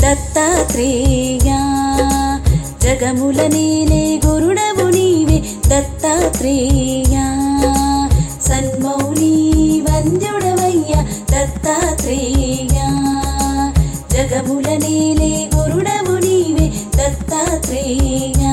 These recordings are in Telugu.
దత్తాత్రేయ జగముల నీలే గురుడవు నీవే దత్తాత్రేయ సన్మౌని వంద్యుడవయ్య దత్తాత్రేయ జగముల నీలే గురుడవు నీవే దత్తాత్రేయ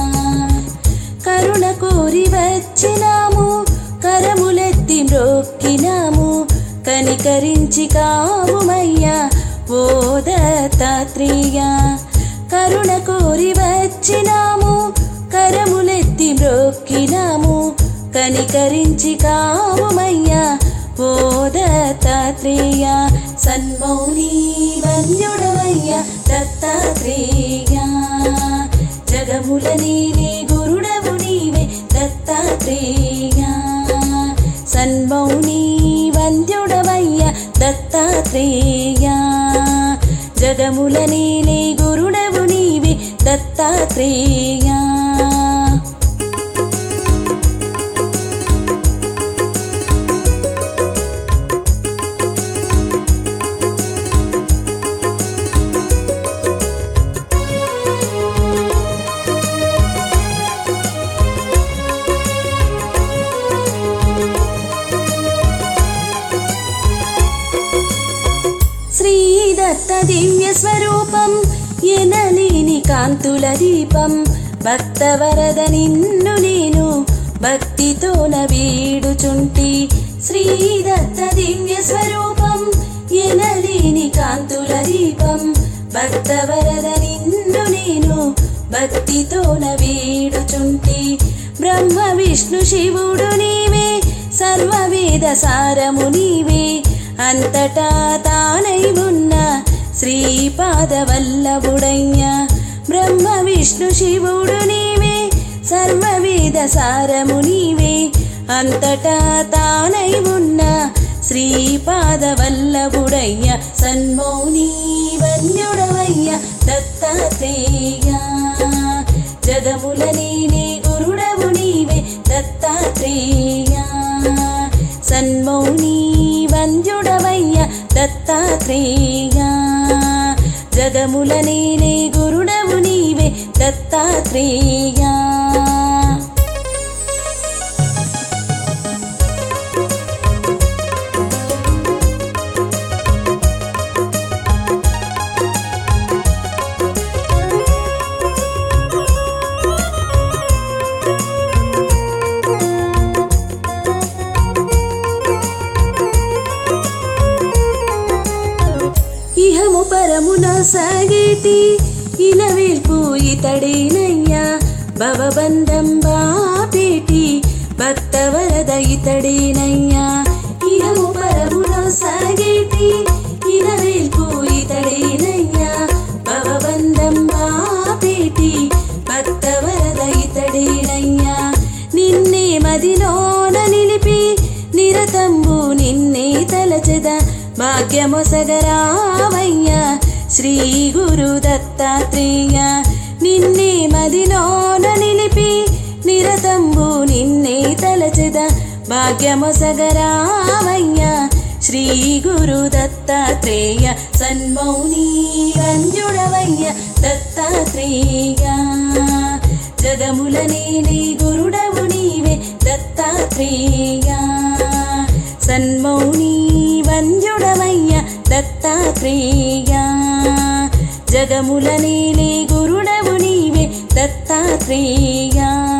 కరుణ కోరి వచ్చినాము కరములెత్తి మ్రొక్కినాము కనికరించి కావుమయ్యా ఓ దత్తాత్రేయ కరుణ కోరి వచ్చినాము కరములెత్తి మ్రొక్కినాము కనికరించి కావుమయ్యా ఓ దత్తాత్రేయ సన్మౌని వంద్యుడవయ్య దత్తాత్రేయ జగముల నీవే గురుడవు నీవే దత్తాత్రేయ సన్మౌని వంద్యుడవయ్య దత్తాత్రేయ జగముల నీలే గురుడవు నీవే దత్తాత్రేయ శ్రీదత్త దివ్య స్వరూపం ఎనలేని కాంతుల దీపం భక్తవరద నిన్ను నేను భక్తితోన వీడుచుంటి శ్రీదత్త దివ్య స్వరూపం ఎనలేని కాంతుల దీపం భక్తవరద నిన్ను నేను భక్తితోన వీడుచుంటి బ్రహ్మ విష్ణు శివుడు నీవే సర్వవేద సారము నీవే అంతటా తానై ఉన్న శ్రీపాద వల్లభుడయ్య బ్రహ్మ విష్ణు శివుడు నీవే సర్వవేద సారము నీవే అంతటా తానై ఉన్న శ్రీపాద వల్లభుడయ్య సన్మౌని వన్యుడవయ్య దత్తాత్రేయ జగముల నీనే గురుడవు నీవే దత్తాత్రేయ సన్మౌని వంద్యుడవయ్య దత్తాత్రేయ జగముల నీనే గురుడవు నీవే దత్తాత్రేయ ఇహము పరమున సాగేటి ఇలవేల్పు ఇతడేనయ్యా భవబంధం బాపేటి భక్తవరద ఇతడేనయ్యా ఇహము పరమున సాగేటి ఇలవేల్పు ఇతడేనయ్యా భవబంధం బాపేటి భక్తవరద ఇతడేనయ్యా నిన్నే మదిలోన నిలిపి నిరతంబు నిన్నే తలచెద భాగ్యమొసగరావయ్య శ్రీ గురు దత్తాత్రేయ నిన్నే మదిలోన నిలిపి నిరతంబు నిన్నే తలచెద భాగ్యమొసగరావయ్య శ్రీ గురు దత్తాత్రేయ సన్మౌని వంజుడవయ్య దత్తాత్రేయ జగముల నేనే గురుడవు నీవే దత్తాత్రేయ సన్మౌని వంద్యుడవయ్య దత్తాత్రేయ జగముల నేనే గురుడవు నీవే దత్తాత్రేయ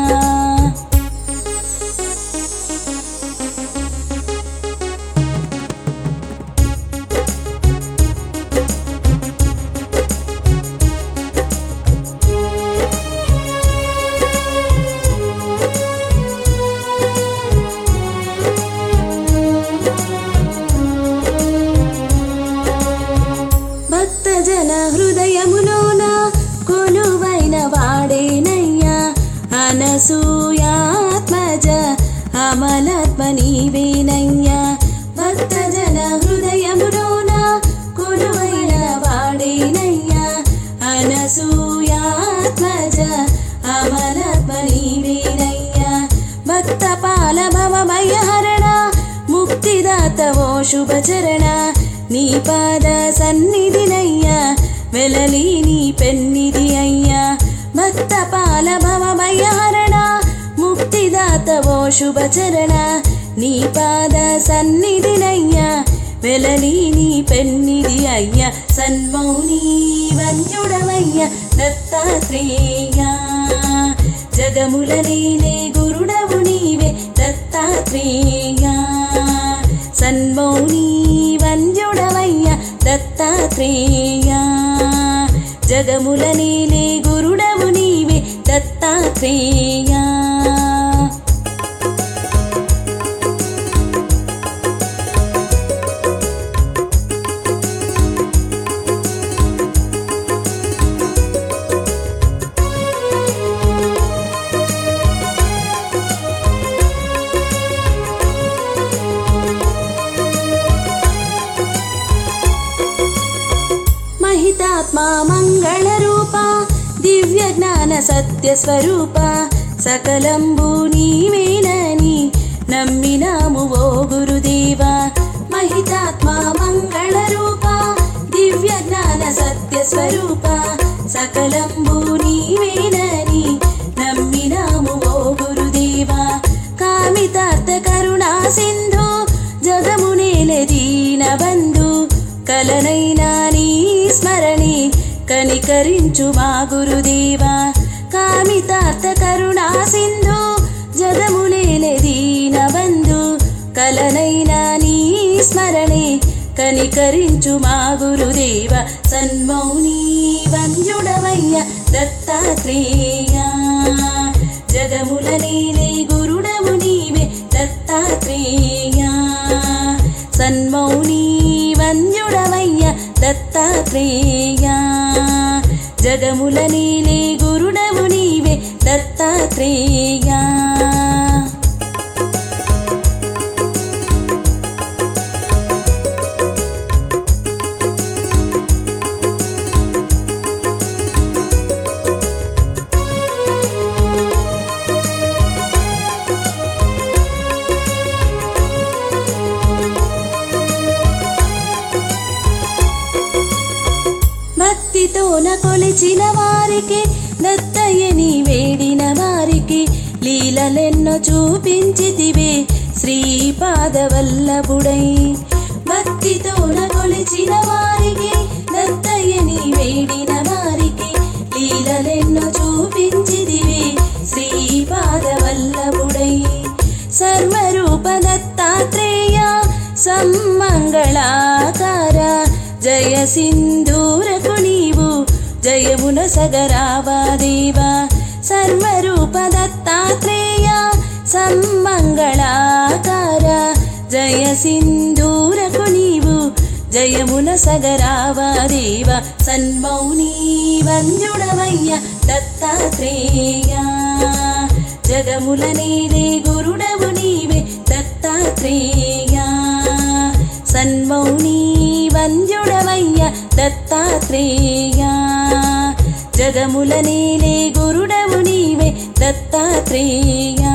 భక్తజన హృదయములోన కొలువైన వాడేనయ్యా అనసూయాత్మజ అమలాత్మ నీవేనయ్యా భక్తజన హృదయములోన కొలువైన వాడేనయ్యా అనసూయాత్మజ అమలాత్మ నీవేనయ్యా భక్త పాల భవ భయహరణ ముక్తిదాత ఓ శుభచరణ నీ పాద సన్నిధినయ్యా వెలలీని పెన్నిది అయ్యా భక్త పాల భవమయహరణ ముక్తిదాత ఓ శుభచరణ నీ పాద సన్నిధినయ్యా వెలలీని పెన్నిది అయ్యా సన్మౌని వంజుడవయ్య దత్తాత్రేయ జగముల నీలే గురుడవు నీవే దత్తాత్రేయ సన్మౌని వంజుడవయ్య దత్తాత్రేయ జగముల నీలే గురుడవు నీవే దత్తాత్రేయ మహితాత్మా మంగళ రూప దివ్య జ్ఞాన సత్య స్వరూప సకలంబు నీవేనని నమ్మినాము ఓ గురుదేవా మహితాత్మా మంగళ రూప దివ్య జ్ఞాన సత్య స్వరూప సకలంబు నీవేనని నమ్మినాము ఓ గురుదేవా కామితార్థ కరుణా సింధు జగమునేలే దీన బంధు కలనైనా నీ స్మరణి కనికరించు మా గురుదేవా కామితార్థ కరుణా సింధు జగములేలే దీన బంధు కలనైనా నీ స్మరణి కనికరించు మా గురుదేవ సన్మౌని వంజుడవయ్య దత్తాత్రేయ జగముల నీలే గురుడవు నీవే దత్తాత్రేయ సన్మౌని వంజుడవయ్య దత్తాత్రేయ జగముల నీలే గురుడవు నీవే దత్తాత్రేయ భక్తితోన కొలిచిన వారికి దత్తయ్యని వేడిన వారికి లీలలెన్నో చూపించితివే శ్రీపాదవల్లభుడై భక్తితోన కొలిచిన వారికి దత్తయ్యని వేడిన వారికి లీలలెన్నో చూపించితివే శ్రీపాదవల్లభుడై సర్వరూప దత్తాత్రేయ సమ్మంగళాకార జయ సింధూరకు నీవు జయమున సగరావా దేవా సర్వరూప దత్తాత్రేయ సమ్మంగళాకార జయ సింధూరకు నీవు జయమున సగరావా దేవ సన్మౌని వంజుడవయ్య దత్తాత్రేయ జగముల నీదే గురుడవు నీవే దత్తాత్రేయ సన్మౌని వంజుడవయ్య దత్తాత్రేయ జగముల నీలే గురుడవు నీవే దత్తాత్రేయ